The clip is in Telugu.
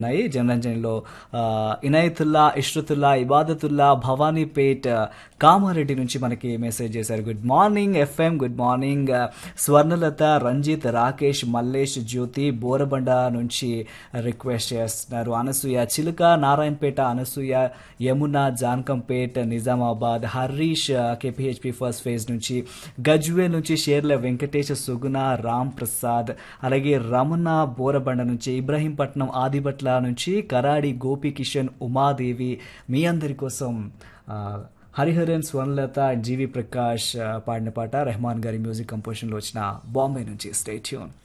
ఉన్నాయి జనరంజన్లో ఆ, ఇనాయతుల్లా ఇష్రతుల్లా ఇబాదతుల్లా భవానీపేట్ కామారెడ్డి నుంచి మనకి మెసేజ్ చేశారు good morning FM good morning Swarnalatha Ranjith Rakesh Mallesh Jyothi Borabanda నుంచి రిక్వెస్ట్ చేస్తున్నారు Anasuya Chiluka Narayanpet Anasuya Yamuna Jankampet Nizamabad Harish KPHB first phase నుంచి గజ్వే నుంచి షేర్ల వెంకటేష్ సుగుణ రామ్ ప్రసాద్ అలాగే రమణ బోరబండ నుంచి ఇబ్రహీంపట్నం ఆదిబట్ల నుంచి కరాడి గోపికిషన్ ఉమాదేవి మీ అందరి కోసం ఆ, హరిహరన్ స్వర్ణలత జీవి ప్రకాష్ ఆ, పాడిన పాట రెహమాన్ గారి మ్యూజిక్ కంపోజిషన్లో వచ్చిన బాంబే నుంచి స్టే ట్యూన్